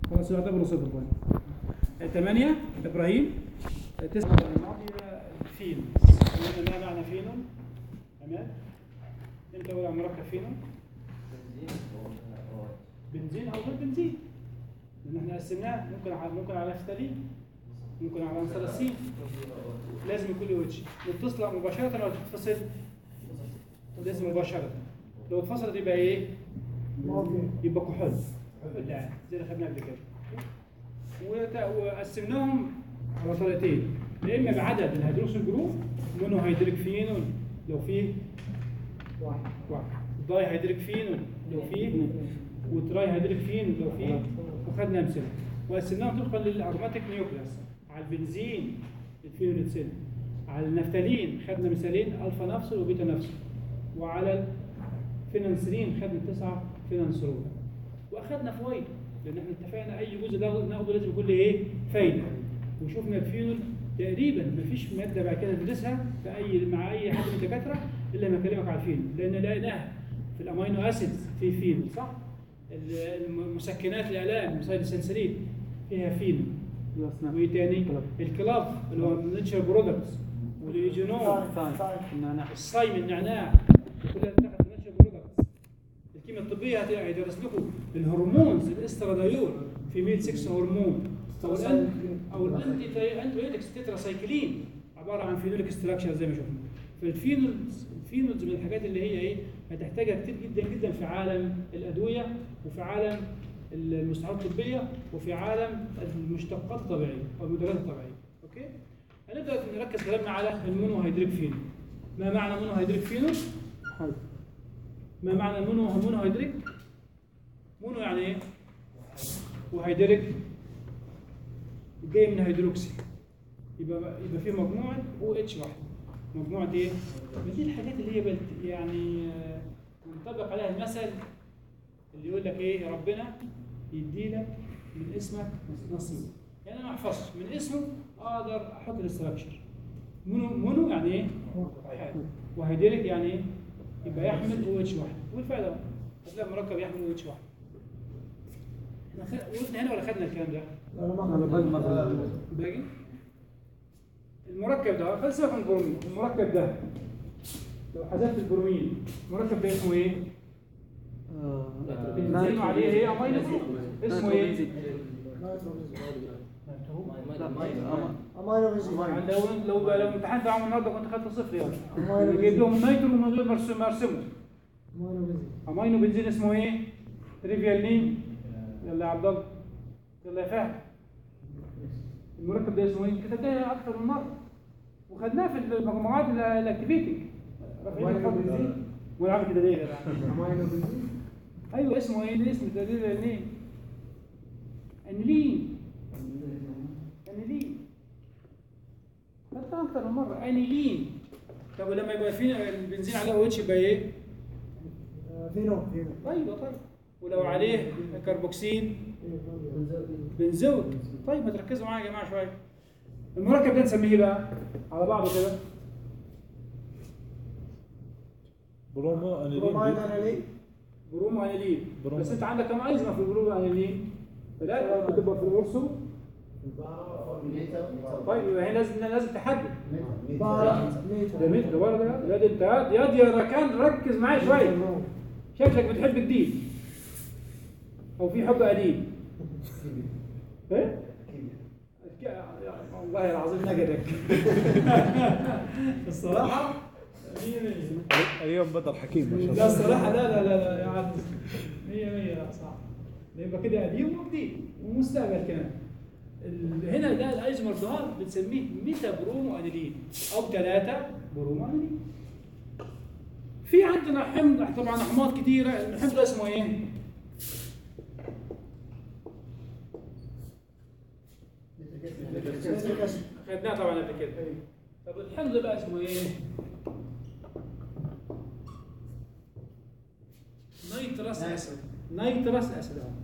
خلاص يعتبروا صفر طيب ثمانية إبراهيم تسعة الماضية فين قلنا ما معنى فين تمام أنت ولا مركب فين بنزين أو غير بنزين لأن احنا قسمناه ممكن على ممكن على فتالين ممكن على مثلثين لازم يكون له وجه متصلة مباشرة ولا تتفصل؟ لازم مباشرة لو اتفصلت يبقى ايه؟ يبقى كحول كحول يعني زي اللي خدناه قبل كده وت- وقسمناهم على طريقتين يا اما بعدد الهيدروكسيل جروب مونو هيدريك فينول لو فيه واحد واحد داي هيدريك فينول لو فيه وتراي هيدريك فينول لو فيه وخدنا امثله وقسمناهم طبقا للاروماتيك نيوكلاس على البنزين الفينول اتسن على النفتالين خدنا مثالين الفا نفسه وبيتا نفسه وعلى الفينانسرين خدنا تسعه فينانسرول واخدنا فوائد لان احنا اتفقنا اي جزء ناخده ناخده لازم يكون له ايه؟ فايده وشفنا الفينول تقريبا مفيش ماده بعد كده ندرسها في اي مع اي حد من الدكاتره الا لما اكلمك على الفينول لان لقيناها في الامينو اسيدز في فينول صح؟ المسكنات الالام مسايد السنسرين فيها فينول وايه تاني؟ الكلاف اللي هو الناتشر برودكتس والايجينول الصايم النعناع كلها بتاخد ناتشر برودكتس الكيمياء الطبيه هت- هيدرس لكم الهرمونز الاسترادايول في ميل 6 هرمون او الان او الانتي انتيبيوتكس تتراسايكلين عباره عن فينوليك ستراكشر زي ما شفنا فالفينولز الفينولز من الحاجات اللي هي ايه هتحتاجها كتير جدا جدا في عالم الادويه وفي عالم المستحضرات الطبيه وفي عالم المشتقات الطبيعيه او المنتجات الطبيعيه اوكي هنبدا نركز كلامنا على المونو هيدريك فينول ما معنى مونو هيدريك فينول ما معنى مونو مونو هيدريك مونو يعني ايه وهيدريك جاي من هيدروكسي يبقى يبقى في مجموعه او اتش واحد مجموعه ايه دي الحاجات اللي هي بلت يعني آه، منطبق عليها المثل اللي يقول لك ايه يا ربنا يدي لك من اسمك نصيب يعني انا ما احفظش من اسمه اقدر احط الاستراكشر مونو مونو يعني ايه واحد وهيدريك يعني ايه يبقى يحمل او اتش واحد والفعل هتلاقي مركب يحمل او اتش واحد احنا خد- وقفنا هنا ولا خدنا الكلام ده؟ باقي المركب ده خلينا سيبك من البرومين المركب ده لو حذفت البرومين المركب ده اسمه ايه؟ بنزين عليه ايه امينو جروب اسمه ايه؟ امينو بنزين يعني لو لو لو امتحنت معاهم النهارده كنت خدت صفر يعني جايب لهم النيترو من غير ما ارسم- ما ارسمه امينو بنزين امينو بنزين اسمه ايه؟ تريفيال نيم يلا يا عبد الله يلا يا فهد المركب ده اسمه ايه؟ كتبناه اكثر من مره وخدناه في المجموعات ال- الاكتيفيتنج رافعين أمينو الخط بنزين. ازاي؟ وانا عامل كده ليه يا جدع؟ امينو بنزين ايوه اسمه ايه؟ ده اسم تريفيال نيم انيلين انيلين خدتها اكثر من مره انيلين طب ولما يبقى في البنزين عليه او اتش يبقى ايه؟ آه، فينو فينو ايوه طيب ولو عليه كربوكسيل بنزود طيب ما تركزوا معايا يا جماعه شويه المركب ده نسميه إيه بقى على بعضه كده برومو انيلين برومايد بي- انالين برومو انيلين برومو. بس انت عندك كم ايزما في البرومو انيلين لا بتبقى في الورسو طيب يبقى هنا لازم لازم تحدد بارا ده مين ده ورا ده يا دي انت يا دي يا ركان ركز معايا شويه شكلك بتحب الدين او في حب قديم ايه والله العظيم نجدك الصراحه مية مية ايام بدر حكيم ما شاء لا الله الصراحه لا لا لا لا يا عبد مية مية لا صح يبقى كده قديم وجديد ومستقبل كمان ال- هنا ده الايزومر ده بنسميه ميتا برومو انيلين او ثلاثه برومو انيلين في عندنا حمض طبعا احماض كتيره الحمض ده اسمه ايه؟ خدناه طبعا قبل كده طب الحمض بقى اسمه ايه؟ نيترس اسيد نيترس اسيد اهو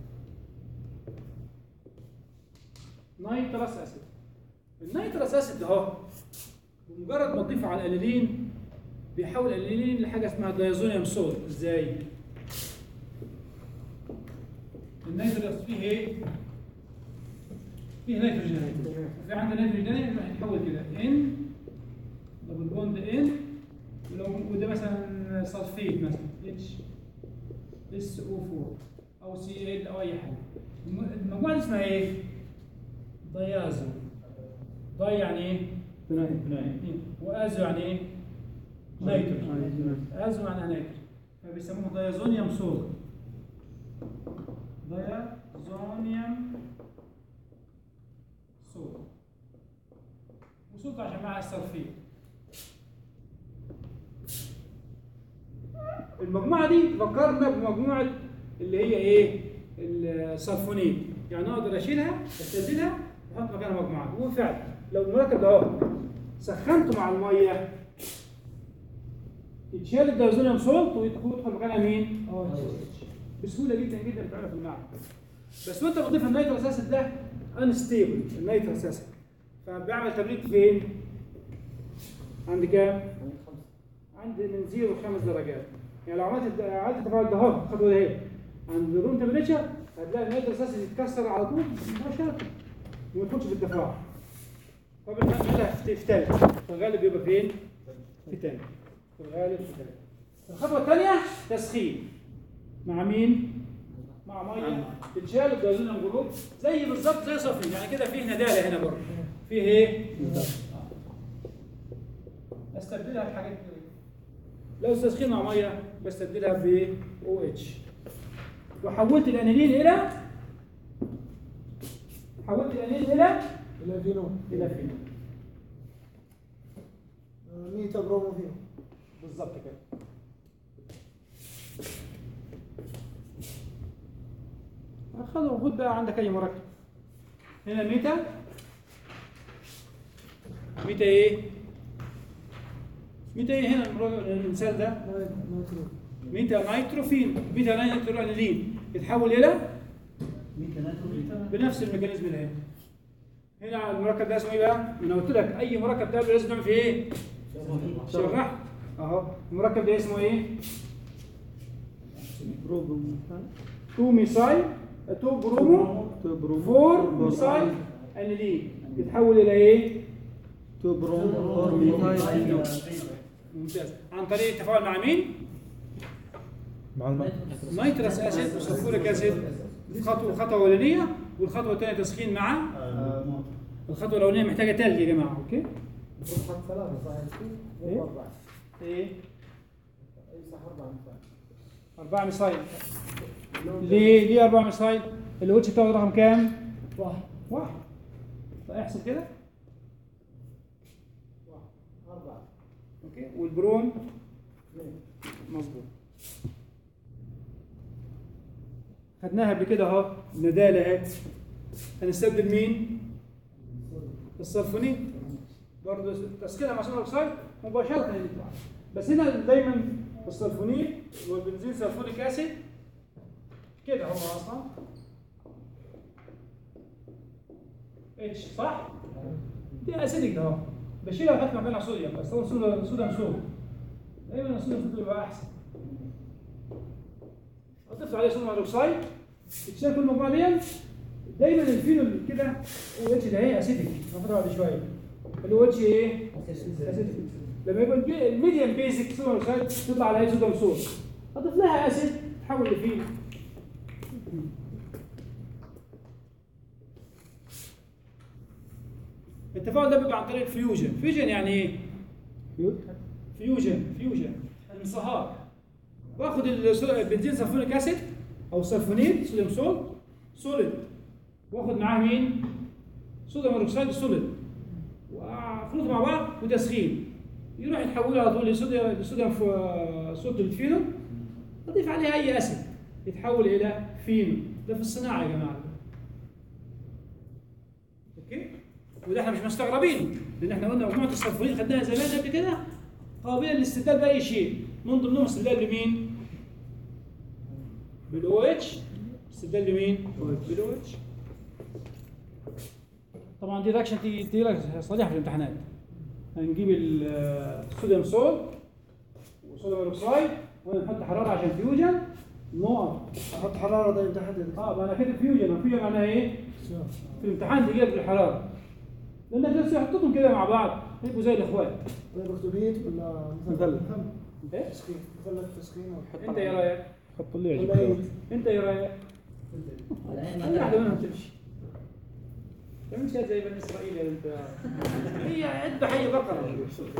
نيترس اسيد النيترس اسيد اهو بمجرد ما تضيفه على الانيلين بيحول الانيلين لحاجه اسمها دايزونيوم سولت ازاي؟ النيترس فيه ايه؟ فيه نيتروجين هنا. في عندنا نيتروجين هنا يبقى هنحول كده ان دبل بوند ان ولو وده مثلا صلفيت مثلا اتش اس او 4 او سي ال او اي حاجه الم- المجموعه دي اسمها ايه؟ ديازو داي يعني ايه؟ اثنين. وازو يعني ايه؟ نيتروجين ازو معناها نيتروجين فبيسموه دايازونيوم سولت دايازونيوم سولت وسولت عشان معها السلفيت المجموعه دي فكرنا بمجموعه اللي هي ايه الصلفونيت يعني اقدر اشيلها استبدلها واحط مكانها مجموعه وفعلا لو المركب ده اهو سخنته مع الميه يتشال الدايزونيوم سولت ويدخل مكانها مين؟ بسهوله جدا جدا بتعملها في المعمل بس وانت بتضيف النيتروس اسيد ده انستيبل النيتروس اسيد فبيعمل تبريد فين؟ عند كام؟ عند من 0 ل 5 درجات يعني لو عملت عملت التفاعل ده اهو الخطوه دي اهي عند روم تمبريتشر هتلاقي النيتروس اسيد يتكسر على طول مباشره وما يدخلش في التفاعل فبنعملها في في تلج في الغالب بيبقى فين؟ في تلج في الغالب في تلج الخطوه الثانيه تسخين مع مين؟ مع ميه تتشال الدايزونيوم جروب زي بالظبط زي صفين يعني كده فيه نداله هنا برضه فيه ايه؟ آه. استبدلها بحاجات كده. لو تسخين مع ميه بستبدلها ب او اتش وحولت الانيلين الى حولت الانيلين الى الى فينو الى فين ميتا برومو فينو بالظبط كده خذ خد بقى عندك اي مركب هنا ميتا ميتا ايه ميتا ايه هنا المر- المثال ده نيترو ميتا نيتروفين ميتا نيتروانيلين يتحول الى بنفس الميكانيزم ده هنا هنا المركب ده اسمه ايه بقى؟ انا قلت لك اي مركب تقابله لازم تعمل فيه ايه؟ شرح اهو المركب ده اسمه ايه؟ 2 ميثايل 2 برومو 4 ميثايل انيلين يتحول الى ايه؟ ممتاز عن طريق التفاعل مع مين؟ مع الماء نيترس اسيد وسلفوريك اسيد خطوه خطوه اولانيه والخطوه الثانيه تسخين مع الخطوه الاولانيه محتاجه ثلج يا جماعه اوكي؟ حط ثلاثة صحيح إيه؟ مو أربعة ايه؟ أي صح أربعة مثلا أربعة ميثايل ليه ليه أربعة ميثايل؟ الوتش بتاعه رقم كام؟ واحد واحد طيب احسب كده واحد أربعة اوكي والبروم اثنين مظبوط خدناها قبل كده اهو الندالة اهي هنستبدل مين؟ الصلفونيت برضه تسكينها مع صلفونيك اوكسيد مباشرة يطلع بس هنا دايما الصلفونيت والبنزين سلفونيك اسيد كده هو اصلا اتش صح؟ دي اسيدك ده اهو بشيلها واحط مكانها صوديوم بس هو صوديوم صوديوم صوديوم دايما الصوديوم صوديوم بيبقى احسن اضيف عليه صوديوم هيدروكسيد تشيل كل مجموعه دي دايما الفينول كده او اتش ده ايه اسيدك هناخدها بعد شويه الاو اتش ايه؟ اسيدك لما يبقى البي- الميديم بيزك صوديوم هيدروكسيد تطلع على صوديوم صود اضيف لها اسيد تحول لفين التفاعل ده بيبقى عن طريق فيوجن فيوجن يعني ايه فيوجن فيوجن انصهار باخد السو- البنزين سلفونيك اسيد او سلفونيل صوديوم سولت سوليد واخد معاه مين صوديوم هيدروكسيد سوليد واخلطهم مع بعض وتسخين يروح يتحول على طول لصوديوم لصوديوم ف- صوت الفينول اضيف عليه اي اسيد يتحول الى فينول ده في الصناعه يا جماعه اوكي وده احنا مش مستغربين لان احنا قلنا مجموعه الصلفونيل خدناها زمان قبل كده قابله للاستبدال باي شيء من ضمنهم استبدال لمين؟ بالاو اتش استبدال لمين؟ بالاو اتش طبعا دي رياكشن تيجي تيجي لك صريحه في الامتحانات هنجيب ال- الصوديوم سولت وصوديوم هيدروكسيد ونحط حراره عشان فيوجن نقط أحط حرارة ده تحت اه ما انا كاتب فيوجن فيوجن معناها ايه؟ في الامتحان تجي لك بالحراره لانك بس يحطهم كده مع بعض يبقوا زي الاخوات طيب اكتوبيت ولا مثلث. مثلث ايه تسخين مثلث تسخين او انت ايه رايك؟ حط اللي ولا يعجبك ايه؟ انت ايه رايك؟ اي واحده منهم تمشي تعملش زي بني اسرائيل يا انت هي عده حي بقره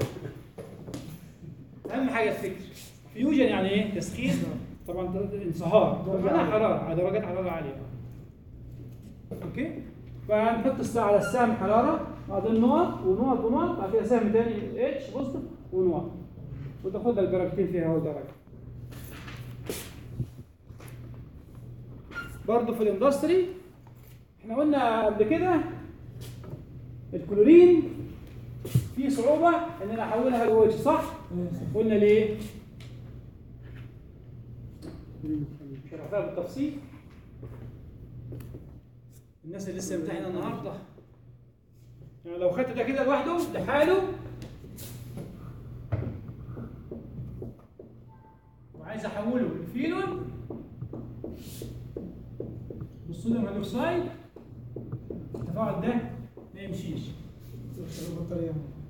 اهم حاجه الفكر فيوجن يعني ايه؟ تسخين طبعا ده انصهار معناها حراره على درجات حراره عاليه اوكي فهنحط الساعه على السهم حراره بعدين نقط ونقط ونقط بعد كده سهم تاني اتش بوزيتيف ونقط وتاخد لك درجتين فيها اول درجه برضه في الاندستري احنا قلنا قبل كده الكلورين فيه صعوبة ان انا احولها لوجه صح؟ قلنا ليه؟ شرحتها بالتفصيل الناس اللي لسه امتحنه النهارده يعني لو خدت ده كده لوحده لحاله وعايز احوله لفينول بالصوديوم هيدروكسيد التفاعل ده ما يمشيش البطارية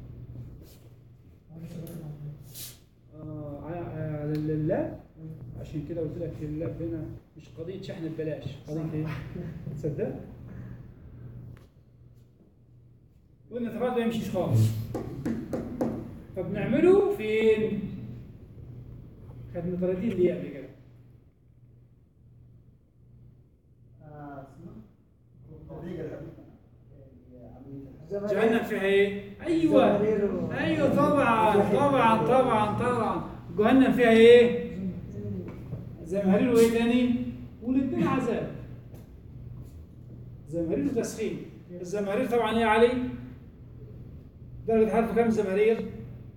آه، على على اللاب عشان كده قلت لك اللاب هنا مش قضية شحن ببلاش قضية ايه؟ تصدق؟ قلنا التفاعل ده ما يمشيش خالص فبنعمله فين؟ خدنا 30 دقيقة قبل كده جهنم فيها ايه؟ ايوه ايوه طبعا طبعا طبعا طبعا جهنم فيها ايه؟ زمهرير وايه تاني؟ والاثنين عذاب زمهرير وتسخين الزمهرير طبعا ايه يا علي؟ درجة حرارته كام الزمهرير؟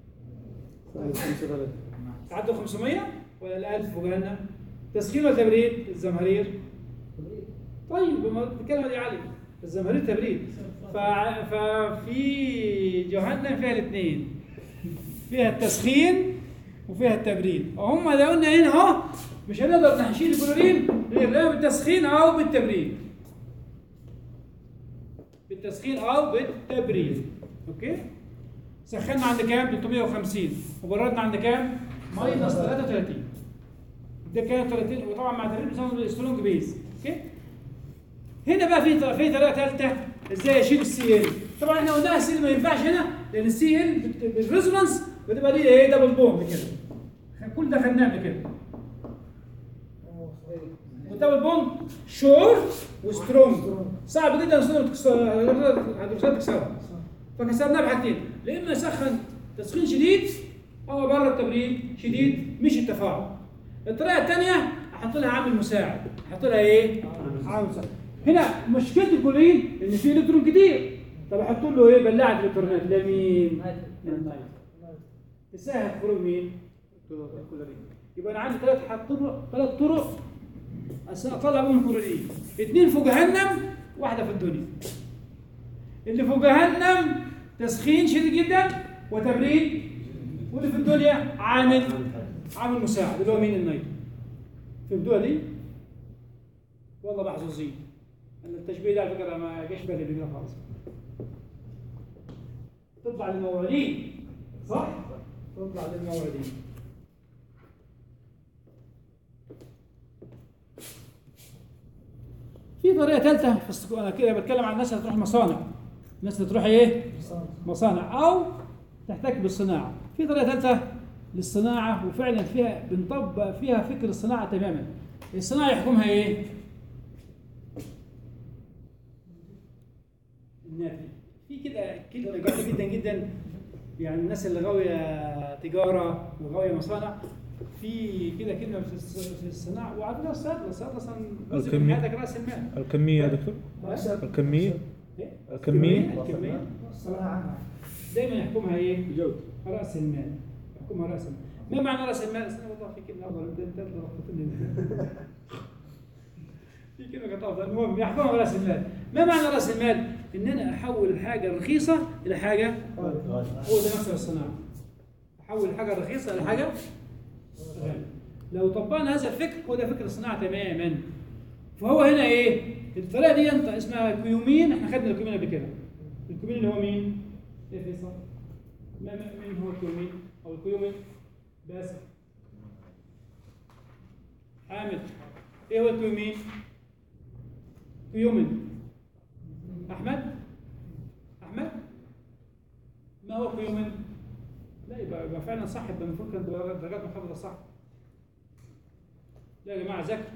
تعدوا 500 ولا ال 1000 وجهنم؟ تسخين ولا تبريد الزمهرير؟ طيب ما بتتكلم دي علي الزمهرير تبريد ف- ففي جهنم فيها الاثنين فيها التسخين وفيها التبريد هم ده قلنا هنا اهو مش هنقدر نشيل الكلورين غير لا بالتسخين او بالتبريد بالتسخين او بالتبريد اوكي سخنا عند كام 350 وبردنا عند كام ماينس 33 ده كان 30 وطبعا مع تبريد بيسموه السترونج بيز اوكي هنا بقى في في طريقه ثالثه ازاي اشيل السي ال طبعا احنا قلنا السي ال ما ينفعش هنا لان السي ال بالريزونانس بتبقى دي ايه دبل بوند كده كل ده خدناه قبل كده والدبل بوند شورت وسترونج صعب جدا الهيدروكسيد تكسرها فكسرناه بحاجتين يا اما اسخن تسخين شديد او بره التبريد شديد مش التفاعل الطريقه الثانيه احط لها عامل مساعد احط لها ايه عامل مساعد هنا مشكله الكولين ان فيه الكترون كتير طب احط له ايه بلاعه الكترونات لمين للنايت تسهل خروج مين الكلورين يبقى انا عندي ثلاث طرق ثلاث طرق أس- اطلع بهم الكلورين اثنين في جهنم واحده في الدنيا اللي في جهنم تسخين شديد جدا وتبريد واللي في الدنيا عامل عامل مساعد اللي هو مين النايت فهمتوها دي؟ والله محظوظين ان التشبيه ده على فكره ما جاش بالي بيه خالص تطلع للمواليد صح؟ تطلع للمواليد في طريقه ثالثه في السك- انا كده بتكلم عن الناس اللي تروح مصانع الناس اللي تروح ايه؟ مصانع او تحتك بالصناعه في طريقه ثالثه للصناعه وفعلا فيها بنطبق فيها فكر الصناعه تماما الصناعه يحكمها ايه؟ الناتج في كده كلمه جميله جدا جدا يعني الناس اللي غاويه تجاره وغاويه مصانع في كده كلمه في الص- في الصناعه وعلى فكره الصيدله الصيدله اصلا جزء من الكمية. حياتك راس المال الكمية يا دكتور الكمية إيه؟ الكمية الكميه الصناعة دايما يحكمها ايه؟ راس المال يحكمها راس المال ما معنى راس المال؟ استنى والله في كلمه افضل انت انت اللي لخبطتني في كلمه كانت افضل المهم يحكمها راس المال ما معنى راس المال؟ ان انا احول الحاجه الرخيصه الى حاجه هو ده مكسب الصناعه احول الحاجه الرخيصه الى حاجه غاليه لو طبقنا هذا الفكر هو ده فكر الصناعه تماما فهو هنا ايه؟ الطريقه دي انت اسمها كيومين احنا خدنا الكيومين قبل كده الكيومين اللي هو مين؟ ايه فيصل؟ ما ما- مين هو الكيومين؟ او الكيومين؟ باسم حامد ايه هو الكيومين؟ كيومين احمد؟ احمد؟ ما هو كيومين؟ لا يبقى يبقى فعلا صح يبقى المفروض كانت درجات محافظه صح لا يا جماعه ذاكر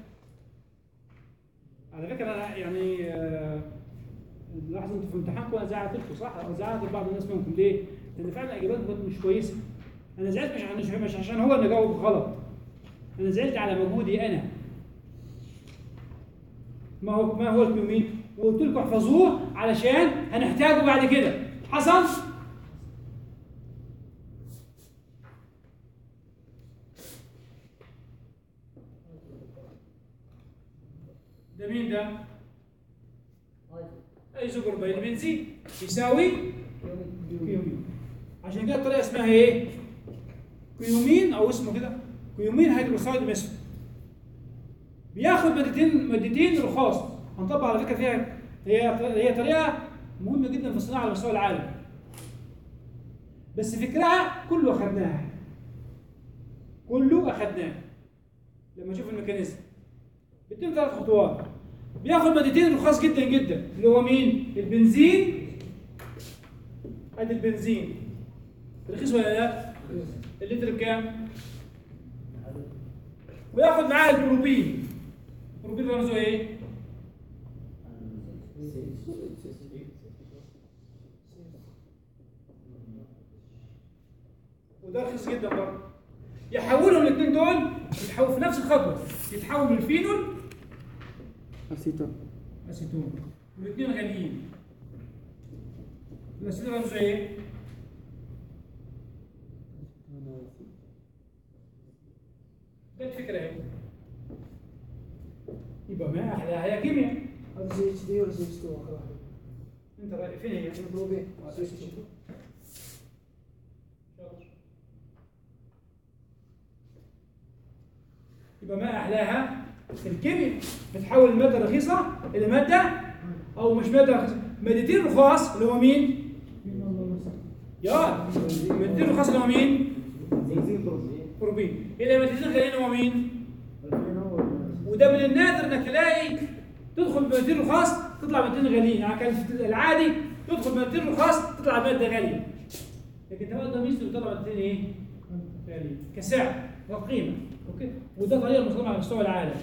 على فكره انا يعني آه، لاحظوا انتوا في امتحانكم انا زعلت لكم صح؟ او زعلت بعض الناس منكم ليه؟ لان فعلا اجاباتكم كانت مش كويسه. انا زعلت مش عشان مش عشان هو اللي جاوب غلط. انا زعلت على مجهودي انا. ما هو ما هو الكيومين؟ وقلت لكم احفظوه علشان هنحتاجه بعد كده. حصل؟ ده مين ده؟ ايزوبروبيل بنزين يساوي كيومين عشان كده الطريقه اسمها ايه؟ كيومين او اسمه كده كيومين هيدروكسيد مصر بياخد مادتين مادتين رخاص هنطبق على فكره فيها هي هي طريقه مهمه جدا في الصناعه على مستوى العالم بس فكرها كله اخذناها كله اخذناه لما نشوف الميكانيزم بيتم ثلاث خطوات بياخد مادتين رخاص جدا جدا اللي هو مين؟ البنزين ادي البنزين رخيص ولا لا؟ اللتر بكام؟ وياخد معاه البروبين البروبين رمزه ايه؟ وده رخيص جدا برضه يحولهم الاثنين دول يتحول في نفس الخطوه يتحول من الفينول اسيتون اسيتون والاثنين غاليين الاسيتون رمزه ايه؟ ده الفكره اهي يبقى ما احلاها هي كيمياء هذا سي اتش دي ولا سي اتش 2 اخر واحد انت رأي فين هي؟ البروبين سي اتش 2 يبقى ما احلاها الكيمياء بتحول الماده الرخيصه الى ماده او مش ماده رخيصه مادتين رخاص اللي هو مين؟ يا مادتين رخاص اللي هو مين؟ بروبين الى مادتين غاليين اللي هو مين؟ وده من النادر انك تلاقي تدخل بمادتين رخاص تطلع مادتين غاليين يعني كان في العادي تدخل بمادتين رخاص تطلع ماده غاليه لكن ده ده ميزته بيطلع مادتين ايه؟ غاليين كسعر وقيمه اوكي وده طريقه مصنوعه على مستوى العالم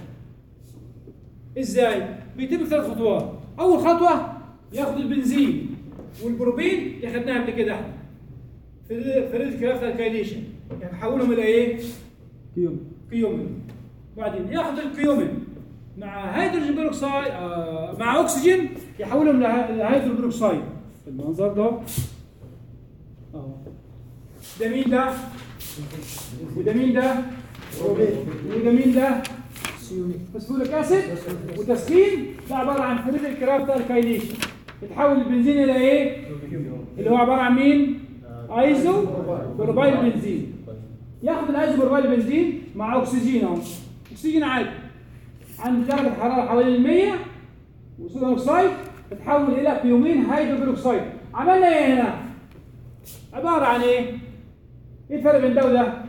ازاي؟ بيتم ثلاث خطوات اول خطوه ياخد البنزين والبروبين اللي خدناها قبل كده احنا في فريد كرافت الكايليشن يعني حولهم الى ايه؟ كيوم كيومين بعدين ياخذ الكيومين مع هيدروجين بيروكسيد آه مع اكسجين يحولهم له- لهيدروجين بيروكسيد المنظر ده اهو ده مين ده؟ وده مين ده؟ وده مين ده؟ سيونيك فسفوريك اسيد وتسخين ده عباره عن فريد الكرافت الكايليشن يتحول البنزين الى ايه؟ اللي هو عباره عن مين؟ ايزو بروبايل بنزين ياخد الايزو بروبايل بنزين مع اكسجين اهو اكسجين عادي عند درجه حراره حوالي ال 100 وصوديوم اوكسيد تتحول الى كيومين هيدروكسيد عملنا ايه هنا؟ عباره عن ايه؟ ايه الفرق بين ده وده؟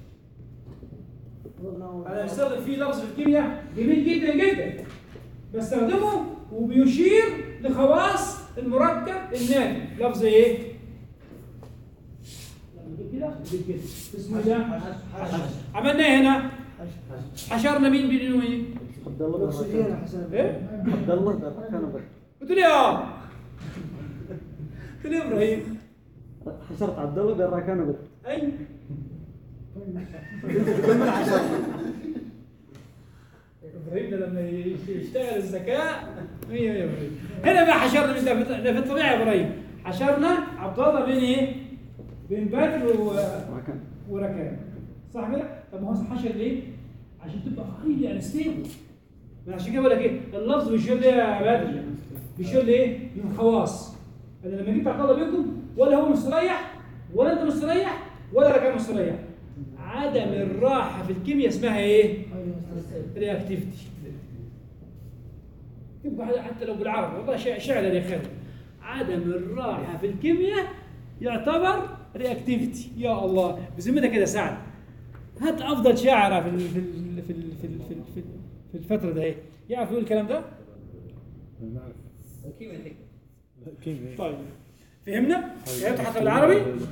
انا بستخدم فيه لفظ في الكيمياء جميل جدا جدا بستخدمه وبيشير لخواص المركب الناتج لفظ ايه؟ لما جيت كده جيت كده اسمه ده عملنا ايه هنا؟ حشرنا مين بين ومين؟ عبد الله الاكسجين بن يا حسن ايه؟ عبد الله بن كان قلت له اه قلت له يا ابراهيم حشرت عبد الله بن راكان بت اي ابراهيم ده لما يش- يشتغل الذكاء مية مية ابراهيم هنا بقى حشرنا من ده في- ده في الطبيعه يا ابراهيم حشرنا عبد الله بين ايه؟ بين بدر و... راكان وركان صح كده؟ طب ما هو حشر ليه؟ عشان تبقى قريب يعني ستيبل ما عشان كده بقول لك ايه؟ اللفظ بيشير ليه يا بدر؟ بيشير لايه؟ للخواص انا لما جيت عبد الله بينكم ولا هو مستريح ولا انت مستريح ولا ركان مستريح عدم الراحه في الكيمياء اسمها ايه؟ رياكتيفيتي يبقى حتى لو بالعربي والله شع- شعر يا خالد عدم الراحه في الكيمياء يعتبر رياكتيفيتي يا الله بذمتك كده سعد هات افضل شاعره في ال- في ال- في ال- في ال- في ال- في ال- في الفتره ده يعرف يقول الكلام ده؟ نعرف كيمياء كيمياء طيب فهمنا؟ فهمت حتى بالعربي؟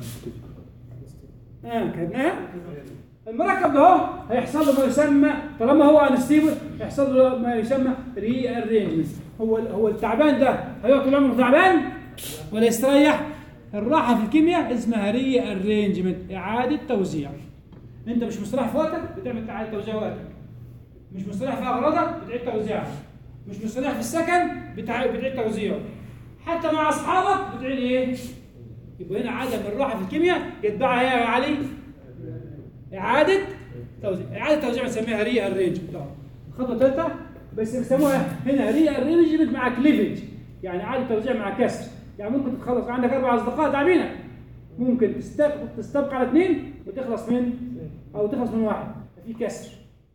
اه كتبناها؟ المركب ده اهو هيحصل له ما يسمى طالما هو انستيبل هيحصل له ما يسمى ري ارينجمنت هو هو التعبان ده هيقعد طول عمره تعبان ولا يستريح؟ الراحه في الكيمياء اسمها ري ارينجمنت اعاده توزيع انت مش مستريح في وقتك بتعمل اعاده توزيع وقتك مش مستريح في اغراضك بتعيد توزيعها مش مستريح في السكن بتع- بتعيد توزيعه حتى مع اصحابك بتعيد ايه؟ يبقى هنا عدم الراحه في الكيمياء يتبعها ايه يا علي؟ اعاده توزيع اعاده توزيع بنسميها ري ارينجمنت الخطوه الثالثه بس بيسموها هنا ري ارينجمنت مع كليفج يعني اعاده توزيع مع كسر يعني ممكن تتخلص عندك اربع اصدقاء تعبينك ممكن تستبق تستبق على اثنين وتخلص من او تخلص من واحد في كسر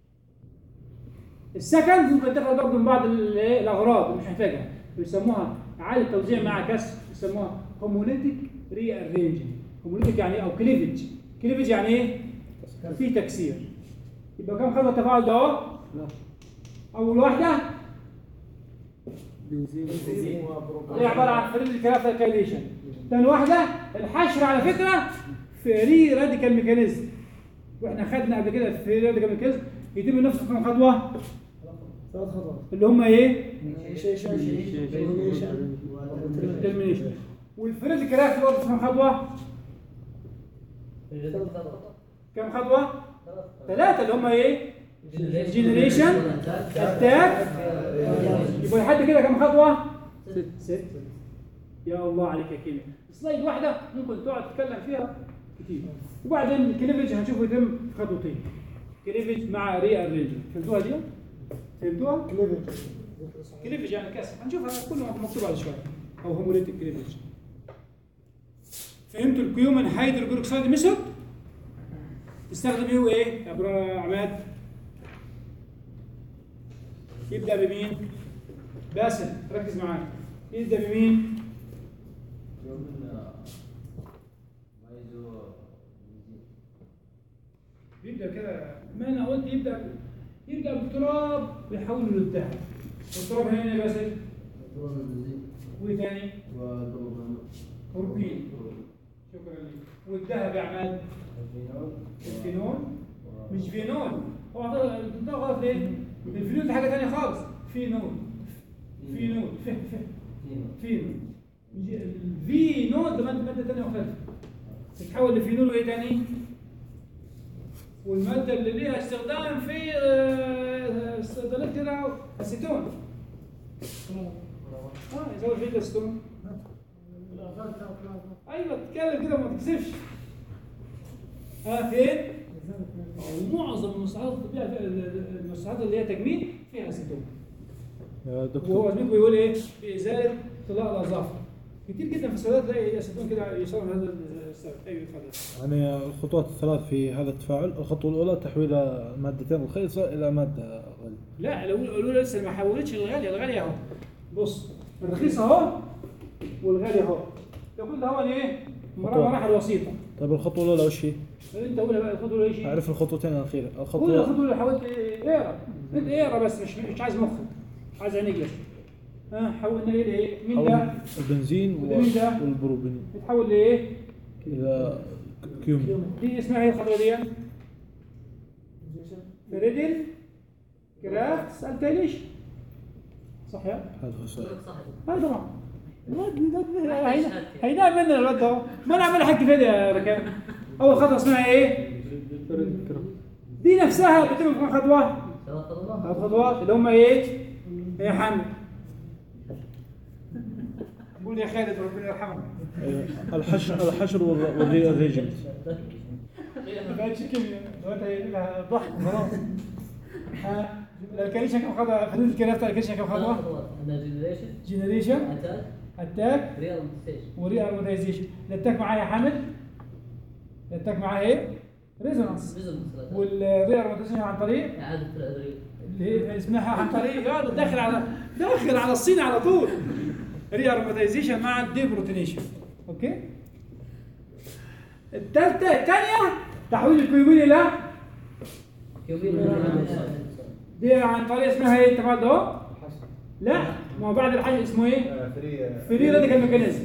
السكند ممكن تاخد برضه من بعض ال- إيه؟ الاغراض مش محتاجها بيسموها اعاده توزيع مع كسر بيسموها هوموليتيك ري ارينجمنت هوموليتيك يعني ايه او كليفج كليفج يعني ايه؟ في تكسير يبقى كم خطوه التفاعل ده اهو؟ اول واحده بنزين هي عباره عن فريد الكلام كايليشن ثاني واحده الحشر على فكره في ري راديكال ميكانيزم واحنا خدنا قبل كده في ري راديكال ميكانيزم يتم نفس كم خطوه ثلاث خطوات اللي هم ايه؟ initiation elimination ترمينيشن والفريد كراft برضه كم خطوه؟ كم خطوه؟ ثلاثه اللي هم ايه؟ جنريشن اتاك يبقى لحد كده كم خطوه؟ ست يا الله عليك يا كيمياء سلايد واحده ممكن تقعد تتكلم فيها كتير وبعدين الكليفج هنشوفه يتم في خطوتين كليفج مع ري ارينجمنت فهمتوها دي؟ فهمتوها؟ كليفج يعني كسر هنشوفها كله مكتوب على شويه او هوموليتيك كليفج فهمتوا الكيومن هيدروكسيد ميثود تستخدم ايه وايه يا ابو عماد يبدا بمين باسل ركز معايا يبدا بمين بيبدا كده ما انا قلت يبدا يبدا بالتراب ويحوله للذهب والتراب هنا يا باسل وايه تاني اوربين شكرا لك والذهب يا عماد الفينول مش فينول هو ده غلط ليه؟ الفينول دي حاجه ثانيه خالص فينول فينول فه فه فينول الفي نول ده ماده ماده ثانيه مختلفه تتحول لفينول وايه ثاني؟ والماده اللي ليها استخدام في آه، الصيدليات كده اسيتون اه يزود فيه الاسيتون ايوه تتكلم كده وما تكسفش ها فين؟ ومعظم المستحضرات الطبيعيه المستحضرات اللي هي تجميل فيها اسيتون يا وهو دكتور زميلكم بيقول ايه؟ بازاله طلاء الاظافر كتير جدا في الصيدليات تلاقي اسيتون كده يشرب هذا السبب ايوه اتفضل يعني الخطوات الثلاث في هذا التفاعل الخطوة الأولى تحويل مادتين رخيصة إلى مادة غالية لا لو لو لسه ما حولتش الغاليه الغاليه اهو بص الرخيص اهو والغالي اهو تقول ده هو ايه؟ مراحل وسيطه طيب الخطوة الأولى وش هي؟ انت قولها بقى الخطوه الاولى ايش؟ أعرف الخطوتين الأخيرة قول الخطوة الخطوه الاولى حاولت إيه؟ اقرا انت اقرا بس مش مش عايز مخك عايز عينيك بس ها حولنا ايه لايه؟ مين حول ده؟ البنزين وده مين ده؟ والبروبين يتحول لايه؟ إلى كيوم دي اسمها ايه الخطوه دي؟ فريدل كرافت سالت ليش؟ صح يا؟ هذا هو السؤال هاي طبعا الواد الواد هينا- هينام مننا الواد ده اهو. ما نعمل حق فين يا ركان اول خطوه اسمها ايه؟ دي نفسها بتتم في كم خطوه؟ ثلاث خطوات اللي هم ايه؟ يا حمد قول يا خالد ربنا يرحمك أيوة. الحشر الحشر والر- والري- والريجمنت ما بقتش كيمياء دلوقتي هي لها ضحك خلاص ها الكاليشن كم خطوه؟ فريد الكرافت الكاليشن كم خطوه؟ جنريشن اتاك وري ارمونايزيشن الاتاك معايا يا حامد الاتاك معايا ايه؟ ريزونانس والري ارمونايزيشن عن طريق هي اسمها عن طريق لا ده داخل على داخل على الصين على طول ري اروماتيزيشن مع الديبروتينيشن اوكي الثالثه الثانيه تحويل الكيوبين الى دي عن طريق اسمها ايه انت ده اهو لا ما هو بعد الحاجه اسمه ايه فري راديكال ميكانيزم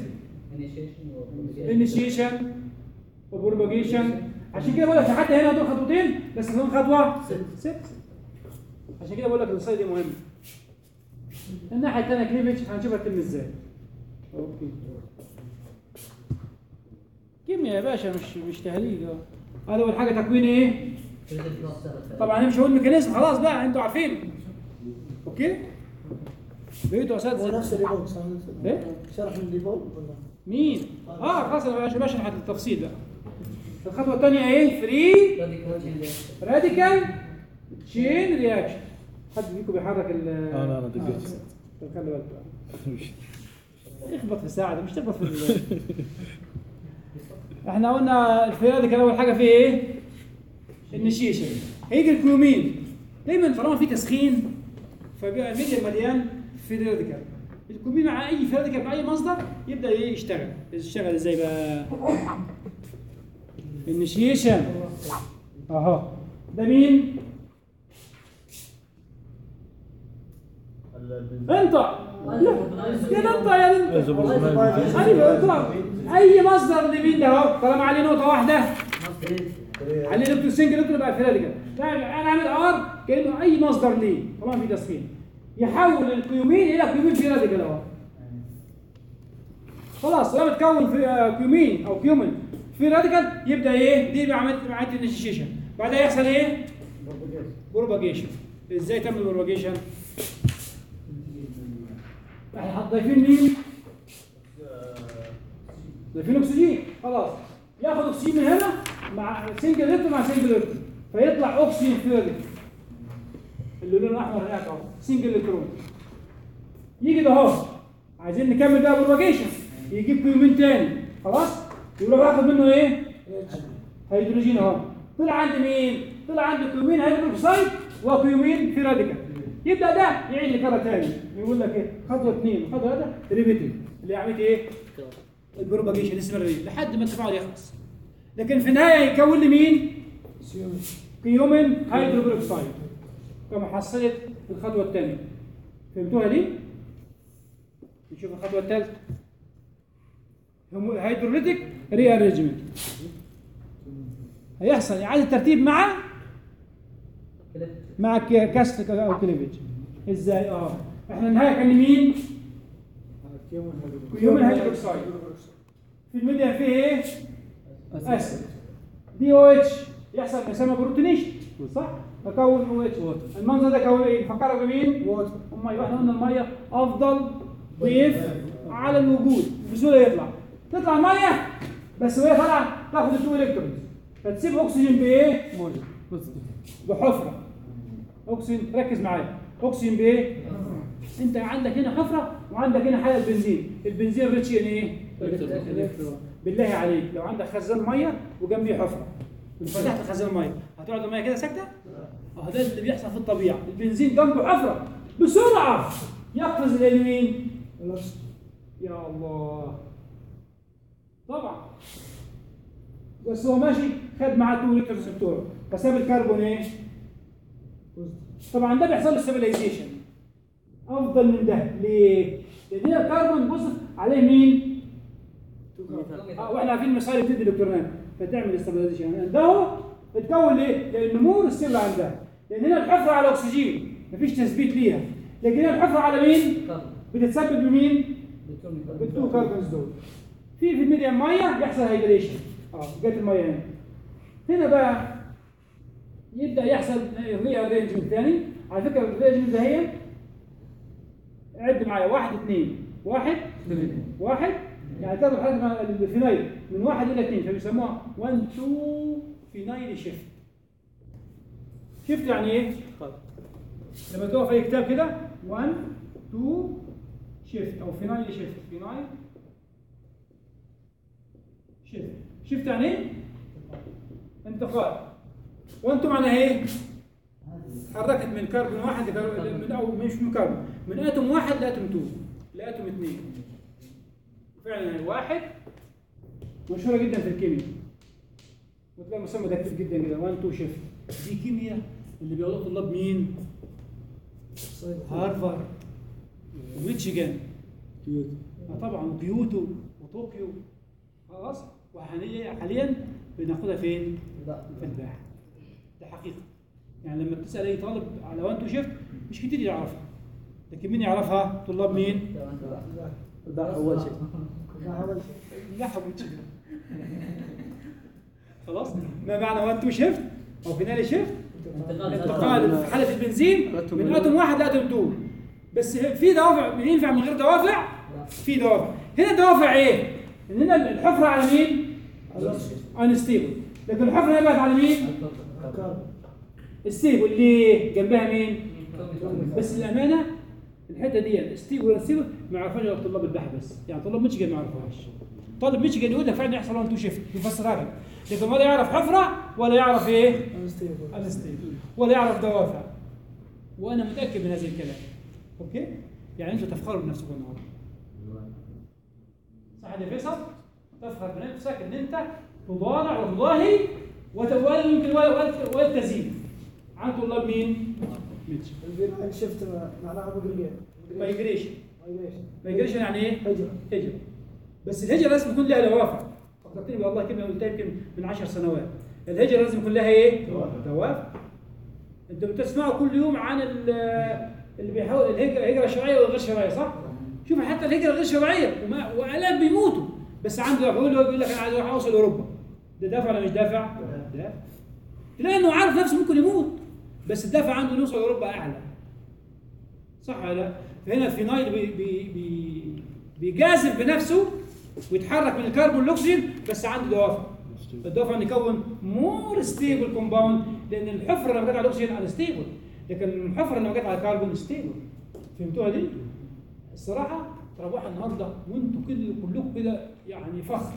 انيشيشن وبروباجيشن عشان كده بقول لك حتى هنا دول خطوتين بس كمان خطوه ست عشان كده بقول لك الرساله دي مهمه الناحيه الثانيه كليفج هنشوفها تتم ازاي اوكي كيمياء يا باشا مش مش تهليج اه هذا اول حاجه تكوين ايه طبعا انا مش هقول ميكانيزم خلاص بقى انتوا عارفين اوكي بقيتوا هو اساتذه نفس الليفول صح؟ إيه؟ شرح من الليفول ولا؟ مين؟ اه خلاص انا مش بشرح التفصيل ده. الخطوه الثانيه ايه؟ فري راديكال تشين رياكشن. حد فيكم بيحرك ال انا انا دقيت طب خلي بالك بقى. اخبط في ساعه ده مش تخبط في ال احنا قلنا الفري راديكال اول حاجه فيه ايه؟ النشيشن. هيجي الكلومين دايما طالما في تسخين فبيبقى الميديا مليان فري راديكال. الكلومين مع اي فري راديكال مع اي مصدر يبدا ايه يشتغل. يشتغل ازاي بقى؟ النشيشن اهو ده مين؟ انت يا انت يا انت ايوه انت اي مصدر لمين ده اهو طالما عليه نقطه واحده عليه نقطه سنجل نقطه يبقى فيراديكال يعني انا عامل ار كانه اي مصدر ليه طبعا في تسخين يحول الكيومين الى كيومين فيراديكال اهو خلاص لما تكون في آه، كيومين او كيومن في راديكال يبدا ايه دي بقى عمليه عمليه الانيشيشن بعدها يحصل ايه بروباجيشن ازاي تعمل بروباجيشن احنا ضايفين مين ضايفين اكسجين خلاص ياخد اكسجين من هنا مع سنجل الكترون مع سنجل الكترون فيطلع اكسجين فلويد اللي لونه احمر هناك اهو سنجل الكترون يجي ده اهو عايزين نكمل بقى بروباجيشن يجيب كيومين تاني خلاص يروح ياخد منه ايه هيدروجين اهو طلع عند مين طلع عند كيومين هيدروكسيد وكيومين في راديكال يبدا ده يعيد لكره تاني يقول لك ايه خطوه اثنين خطوه ثلاثه ريبيتنج اللي هي عمليه ايه البروباجيشن الاستمراريه لحد ما التفاعل يخلص لكن في النهايه يكون لي مين كيومين هيدروكسيد كمحصله الخطوه الثانيه فهمتوها دي نشوف الخطوه الثالثه هيدروليتيك ري ارينجمنت هيحصل اعاده ترتيب مع مع ك- كسر او كليفج ازاي اه احنا النهايه كان مين كيومن هيدروكسيد في الميديا فيه ايه اسيد دي او اتش يحصل يسمى بروتينيشن صح تكون او اتش المنظر ده كون ايه فكروا بمين ووتر الميه احنا قلنا الميه افضل ضيف على الوجود بسهوله يطلع تطلع ميه بس وهي طالعه تاخد التو الكترونز فتسيب اكسجين بايه؟ بحفره اكسجين ركز معايا اكسجين بايه؟ انت عندك هنا حفره وعندك هنا حاله بنزين البنزين ريتش ان ايه؟ بالله عليك لو عندك خزان ميه وجنبيه حفره فتحت خزان ميه هتقعد الميه كده ساكته؟ اه ده اللي بيحصل في الطبيعه البنزين جنبه حفره بسرعه يقفز الالوين يا الله طبعا بس هو ماشي خد معاه 2 لتر سبتور فساب الكربون ايه؟ طبعا ده بيحصل له ستابلايزيشن افضل من ده ليه؟ لان هنا الكربون بص عليه مين؟ اه واحنا عارفين المصاري بتدي الكترونات فتعمل ستابلايزيشن ده هو اتكون ليه؟ لان النمور السر عندها لان هنا الحفره على اكسجين مفيش تثبيت ليها لكن هنا الحفره على مين؟ بتتسبب بمين؟ بالتو كاربونز دول في في الميديا ميه يحصل هيدريشن اه جت الميه هنا هنا بقى يبدا يحصل ري ارينجمنت ثاني على فكره الرينجمنت ده هي عد معايا واحد اثنين واحد واحد يعني تاخد حاجه مع الفينايل من واحد الى اثنين فبيسموها 1 2 فينايل شيفت شيفت يعني ايه؟ لما تقف اي كتاب كده 1 2 شيفت او فينايل شيفت فينايل شيفت شيفت يعني ايه؟ انتقال وانتم معناها ايه؟ تحركت من كربون واحد لكربون من او مش من كربون من اتوم واحد لاتوم 2 لاتوم 2 فعلا يعني واحد مشهوره جدا في الكيمياء وتلاقي المسمى ده كتير جدا جدا 1 2 شيفت دي كيمياء اللي بيقولوا طلاب مين؟ هارفارد وميتشيجان آه طبعا وكيوتو وطوكيو خلاص وحاليا حاليا بناخدها فين؟ في الباحة ده حقيقة يعني لما تسأل أي طالب على وان تو شيفت مش كتير يعرفها لكن مين يعرفها؟ طلاب مين؟ ده اول شيء لا أول شيء لا حبيبتي خلاص ما معنى وان تو شيفت او فينالي شيفت انتقال في حاله البنزين من اتوم واحد لاتوم 2 بس في دوافع ينفع من غير دوافع في دوافع هنا دوافع ايه هنا الحفره على مين انستيبل لكن الحفره هنا بقت على مين كارب ستيبل ليه جنبها مين بس الامانه الحته دي ستيبل ولا ستيبل ما يعرفهاش غير طلاب البحث بس يعني طلاب ميشيغان ما يعرفوهاش طالب ميشيغان يقول لك فعلا يحصل وان تو شيفت يفسرها لك لكن ولا يعرف حفره ولا يعرف ايه انستيبل انستيبل ولا يعرف دوافع وانا متاكد من هذا الكلام اوكي يعني انتوا تفخروا بنفسكم النهارده صح يا فيصل تفخر بنفسك ان انت تضارع وتضاهي وتوالي يمكن والتزيد عن طلاب مين؟ ميتش الفينايل شفت معناها مقرية مايجريشن مايجريشن مايجريشن يعني ايه؟ هجرة هجرة بس الهجرة لازم يكون لها دوافع فكرتني والله كلمة قلتها يمكن من 10 سنوات الهجرة لازم يكون لها ايه؟ دوافع انت بتسمعوا كل يوم عن ال- اللي بيحاول الهجرة الهجرة الشرعية والغير شرعية صح؟ شوف حتى الهجرة الغير شرعية وما- والاف بيموتوا بس عنده دافع يقول له يقول لك انا عايز اروح اوصل اوروبا ده دافع ولا مش دافع؟ دافع تلاقي انه عارف نفسه ممكن يموت بس الدافع عنده إنه يوصل اوروبا اعلى صح ولا لا؟ فهنا الفينايل بي بي بي بيجازف بنفسه ويتحرك من الكربون للاكسجين بس عنده دوافع الدوافع انه يكون مور ستيبل كومباوند لان الحفره لما جت على الاكسجين انستيبل لكن الحفره لما جت على الكربون ستيبل فهمتوها دي؟ الصراحه تروحوا النهارده وانتوا كل كلكم كده يعني فخر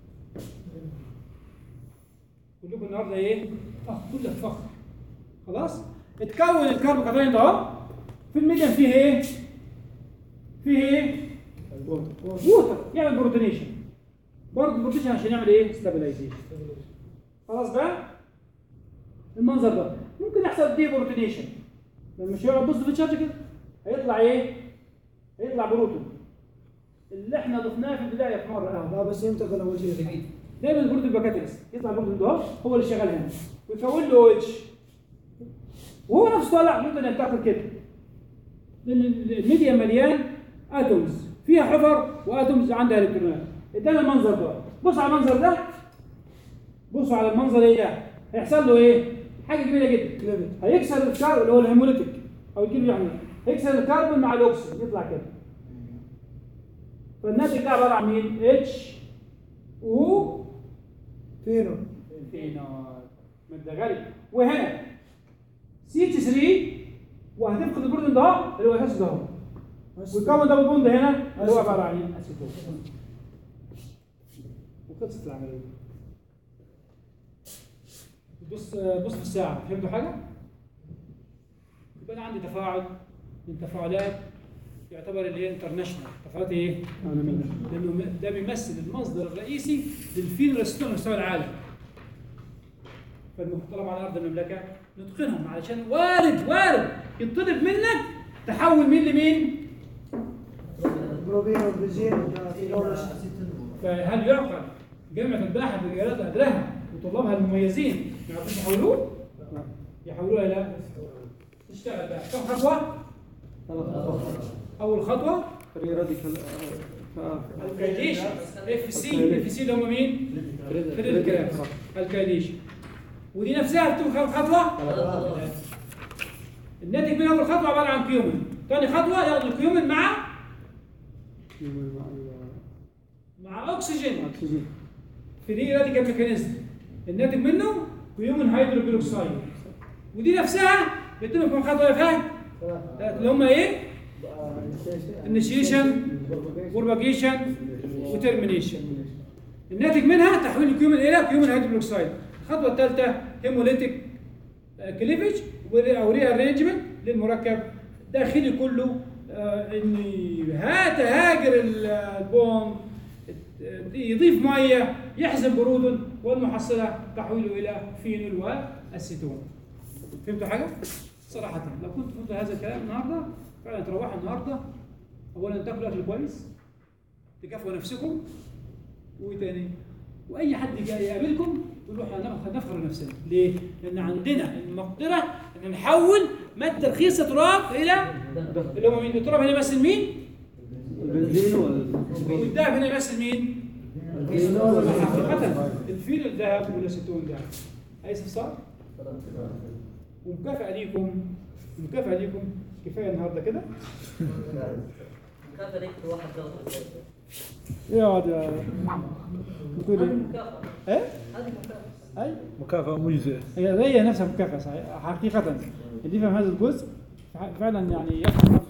كلكم النهارده ايه؟ فخر كلك فخر خلاص؟ اتكون الكربوكاتاين ده اهو في الميديم فيه ايه؟ فيه ايه؟ ووتر يعمل بروتينيشن برضه البروتينيشن عشان يعمل ايه؟ ستابلايزيشن خلاص بقى؟ المنظر ده ممكن يحصل دي بروتينيشن لما مش هيقعد بص في الشارج كده هيطلع ايه؟ هيطلع بروتون اللي احنا ضفناه في البدايه في مره اهو لا بس ينتقل أول شيء دايما البروتين بكاتلس يطلع البروتين ده هو اللي شغال هنا ويكون له اتش وهو نفسه طالع ممكن ينتقل كده لان الميديا مليان اتومز فيها حفر واتومز عندها الكترونات قدام المنظر ده بص على المنظر ده بصوا على المنظر ايه ده هيحصل له ايه؟ حاجه جميله جدا كليفت هيكسر الكاربون اللي هو الهيموليتيك او الكيلو يعني هيكسر الكربون مع الاكسجين يطلع كده فالناتج ده عباره عن مين؟ اتش و فينو فينول مادة غالية وهنا سي اتش 3 وهتفقد البروتين ده اهو اللي هو اساسه ده اهو ويكون دبل بوند هنا اللي هو عباره عن ايه؟ اسيتون وخلصت العمليه بص بص في الساعه فهمتوا حاجه؟ يبقى انا عندي تفاعل من تفاعلات يعتبر اللي هي انترناشونال تفاعلات ايه؟ عالميه لانه ده بيمثل المصدر الرئيسي للفين ريستون على مستوى العالم فالمحترم على ارض المملكه نتقنهم علشان وارد وارد يطلب منك تحول مين لمين؟ بروبين وبنزين فينول فهل يعقل جامعه الباحث بجلالات قدرها وطلابها المميزين ما يعرفوش يحولوه؟ يحولوه ولا لا؟ تشتغل بقى كم خطوه؟ ثلاث خطوات اول خطوه فري راديكال الكايديشن اف سي اف سي اللي هم مين؟ فريد كراف الكايديشن ودي نفسها بتكون كم خطوه؟ الناتج من اول خطوه عباره عن كيومن ثاني خطوه ياخد الكيومن مع مع اكسجين اكسجين فري راديكال ميكانيزم الناتج منه كيومن هيدروبيروكسيد ودي نفسها بيتم كم خطوه يا فهد؟ ثلاثة اللي هم ايه؟ initiation انيشيشن بروباجيشن وترمينيشن الناتج منها تحويل الكيومن الى كيومن هيدروكسيد الخطوه الثالثه هيموليتيك كليفج او ري ارينجمنت للمركب داخلي كله آه، ان هات هاجر ال- البوم يضيف ميه يحزم برود والمحصله تحويله الى فينول واسيتون فهمتوا حاجه؟ صراحه لو كنت قلت هذا الكلام النهارده فعلا تروحوا النهارده اولا تاكلوا اكل كويس تكافئوا نفسكم وايه تاني؟ واي حد جاي يقابلكم يقول له احنا هناخد- هنفخر نفسنا ليه؟ لان عندنا المقدره ان نحول ماده رخيصه تراب الى اللي هم مين؟ التراب هنا يمثل مين؟ البنزين وال والذهب هنا يمثل مين؟ حقيقة الفيل الذهب والاسيتون ذهب اي استفسار؟ ومكافأة ليكم مكافأة ليكم كفاية النهارده كده مكافأة ليك في واحد ضغط يقعد يا بتقول هذه ايه؟ مكافأة ايه؟ هذه مكافأة اي مكافأة مجزئة هي هي نفسها مكافأة صحيح حقيقة اللي يفهم هذا الجزء فعلا يعني يفهم